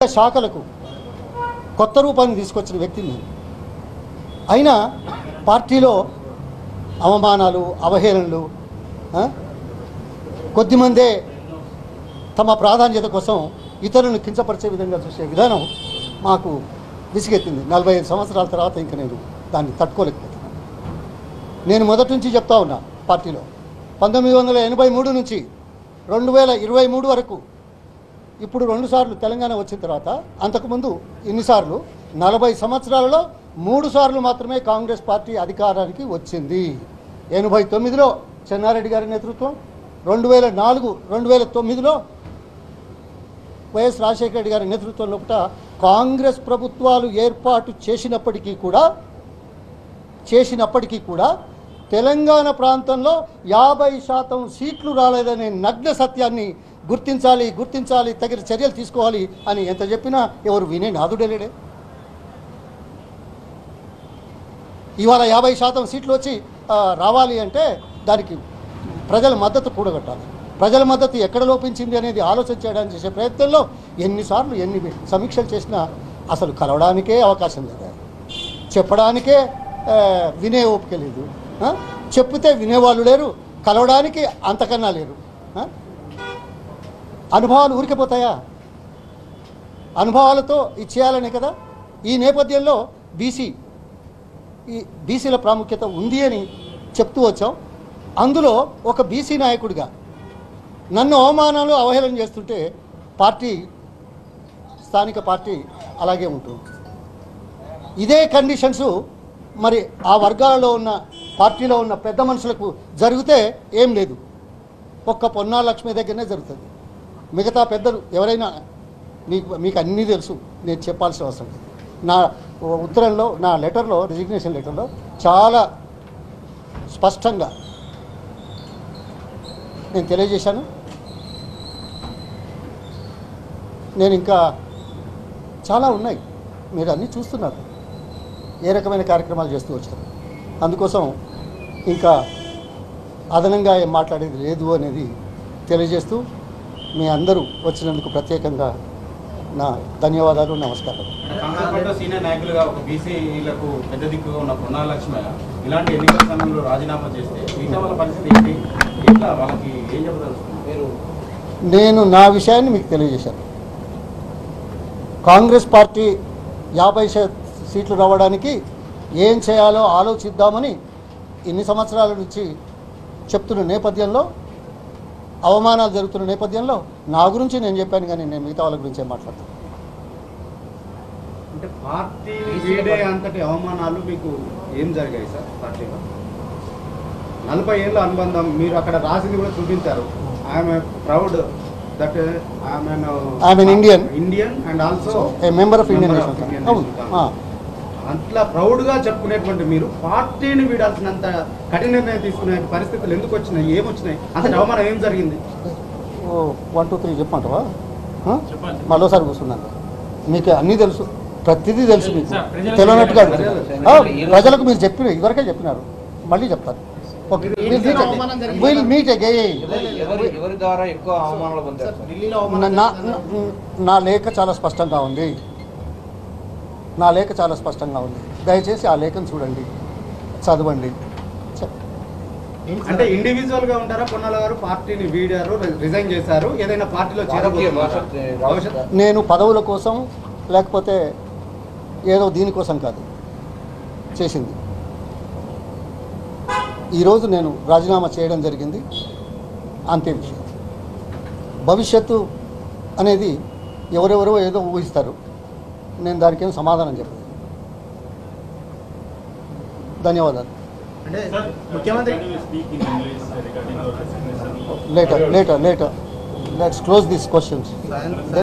శాఖలకు కొత్త రూపాన్ని తీసుకొచ్చిన వ్యక్తిని నేను అయినా పార్టీలో అవమానాలు అవహేళనలు ఆ? కొద్దిమందే తమ ప్రాధాన్యత కోసం ఇతరులను కించపరిచే విధంగా చూసే విధానం మాకు విసిగెత్తింది నలభై ఐదు సంవత్సరాల తర్వాత ఇంకా నేను దాన్ని తట్టుకోలేకపోతున్నాను నేను మొదటి నుంచి చెప్తా ఉన్నా పార్టీలో పంతొమ్మిది వందల ఎనభై మూడు నుంచి రెండు వేల ఇరవై మూడు వరకు ఇప్పుడు రెండుసార్లు తెలంగాణ వచ్చిన తర్వాత అంతకుముందు ఎన్నిసార్లు నలభై సంవత్సరాలలో మూడు సార్లు మాత్రమే కాంగ్రెస్ పార్టీ అధికారానికి వచ్చింది ఎనభై తొమ్మిదిలో చెన్నారెడ్డి గారి నేతృత్వం రెండు వేల నాలుగు రెండు వేల తొమ్మిదిలో వైఎస్ రాజశేఖర రెడ్డి గారి నేతృత్వం లోపల కాంగ్రెస్ ప్రభుత్వాలు ఏర్పాటు చేసినప్పటికీ కూడా చేసినప్పటికీ కూడా తెలంగాణ ప్రాంతంలో యాభై శాతం సీట్లు రాలేదనే నగ్న సత్యాన్ని గుర్తించాలి గుర్తించాలి తగిన చర్యలు తీసుకోవాలి అని ఎంత చెప్పినా ఎవరు వినే నాదుడే లేడే ఇవాళ యాభై శాతం సీట్లు వచ్చి ఆ, రావాలి అంటే దానికి ప్రజల మద్దతు కూడగట్టాలి ప్రజల మద్దతు ఎక్కడ లోపించింది అనేది ఆలోచన చేయడానికి చేసే ప్రయత్నంలో ఎన్నిసార్లు ఎన్ని సమీక్షలు చేసినా అసలు కలవడానికే అవకాశం లేదు చెప్పడానికే ఆ, వినే ఓపిక లేదు ఆ? చెప్తే వినేవాళ్ళు లేరు కలవడానికి అంతకన్నా లేరు ఆ? అనుభవాలు ఊరికిపోతాయా అనుభవాలతో ఇచ్చేయాలనే కదా ఈ నేపథ్యంలో బీసీ ఈ బీసీల ప్రాముఖ్యత ఉంది అని చెప్తూ వచ్చాం అందులో ఒక బీసీ నాయకుడిగా నన్ను అవమానాలు అవహేళన చేస్తుంటే పార్టీ స్థానిక పార్టీ అలాగే ఉంటుంది ఇదే కండిషన్స్ మరి ఆ వర్గాలలో ఉన్న పార్టీలో ఉన్న పెద్ద మనుషులకు జరిగితే ఏం లేదు ఒక్క పొన్నా లక్ష్మి దగ్గరనే జరుగుతుంది మిగతా పెద్దలు ఎవరైనా మీకు మీకు అన్నీ తెలుసు నేను చెప్పాల్సిన అవసరం లేదు నా ఉత్తరంలో నా లెటర్లో రిజిగ్నేషన్ లెటర్లో చాలా స్పష్టంగా నేను తెలియజేశాను నేను ఇంకా చాలా ఉన్నాయి మీరు అన్నీ చూస్తున్నారు ఏ రకమైన కార్యక్రమాలు చేస్తూ వచ్చారు అందుకోసం ఇంకా అదనంగా ఏం మాట్లాడేది లేదు అనేది తెలియజేస్తూ మీ అందరూ వచ్చినందుకు ప్రత్యేకంగా నా ధన్యవాదాలు నమస్కారం కాంగ్రెస్ పార్టీ సీనియర్ నాయకులుగా ఒక బీసీలకు పెద్ద దిక్కుగా ఉన్న పొన్నాల లక్ష్మయ్య ఇలాంటి ఎన్నికల సమయంలో రాజీనామా చేస్తే మిగతా వాళ్ళ పరిస్థితి ఏంటి ఎట్లా వాళ్ళకి ఏం చెప్పదలుచుకున్నారు మీరు నేను నా విషయాన్ని మీకు తెలియజేశాను కాంగ్రెస్ పార్టీ యాభై శా- సీట్లు రావడానికి ఏం చేయాలో ఆలోచిద్దామని ఇన్ని సంవత్సరాల నుంచి చెప్తున్న నేపథ్యంలో అవమానాలు జరుగుతున్న నేపథ్యంలో నా గురించి నేను చెప్పాను కానీ నేను మిగతా వాళ్ళ గురించి ఏం మాట్లాడతాను అంటే పార్టీ వీడే అంతటి అవమానాలు మీకు ఏం జరిగాయి సార్ పార్టీలో నలభై ఏళ్ళ అనుబంధం మీరు అక్కడ రాసింది కూడా చూపించారు I'm proud that I'm I'm an Indian. Indian and also a member of Indian national అవును ఆ. అట్లా ప్రౌడ్ గా చెప్పుకునేటువంటి మీరు పార్టీని వీడాల్సినంత కఠిన నిర్ణయం తీసుకునే పరిస్థితులు ఎందుకు వచ్చినాయి ఏమొచ్చినాయి అంత అవమానం ఏం జరిగింది ఓ వన్ టూ త్రీ చెప్పమంటావా ఆ? మరోసారి కూర్చున్నాను మీకు అన్నీ తెలుసు ప్రతిదీ తెలుసు మీకు సార్, ప్రజలకు తెలియనట్టుగా ప్రజలకు అడుగుతున్నారు. ఆ, ప్రజలకు మీరు చెప్పిన ఇదివరకే చెప్పినారు మళ్ళీ చెప్తారు ఓకే విల్ మీట్ అగైన్ ఎవరి ఎవరి ద్వారా ఎక్కువ అవమానాలు పొందారు సార్? ఢిల్లీలో నా నా- నా లేఖ చాలా స్పష్టంగా ఉంది నా లేఖ చాలా స్పష్టంగా ఉంది దయచేసి ఆ లేఖను చూడండి చదవండి చెప్ అంటే ఇండివిజువల్ గా ఉంటారా పొన్నాల గారు పార్టీని వీడారు రిజైన్ చేశారు ఏదైనా పార్టీలో రాజకీయ చేరబోతున్నారా? భవిష్యత్ భవిష్యత్ నేను పదవుల కోసం లేకపోతే ఏదో దీనికోసం కాదు చేసింది ఈరోజు నేను రాజీనామా చేయడం జరిగింది అంతే విషయం భవిష్యత్తు అనేది ఎవరెవరో ఏదో ఊహిస్తారు నేను దానికి ఏం సమాధానం చెప్పలేదు ధన్యవాదాలు అంటే ముఖ్యమంత్రి later later later let's close these questions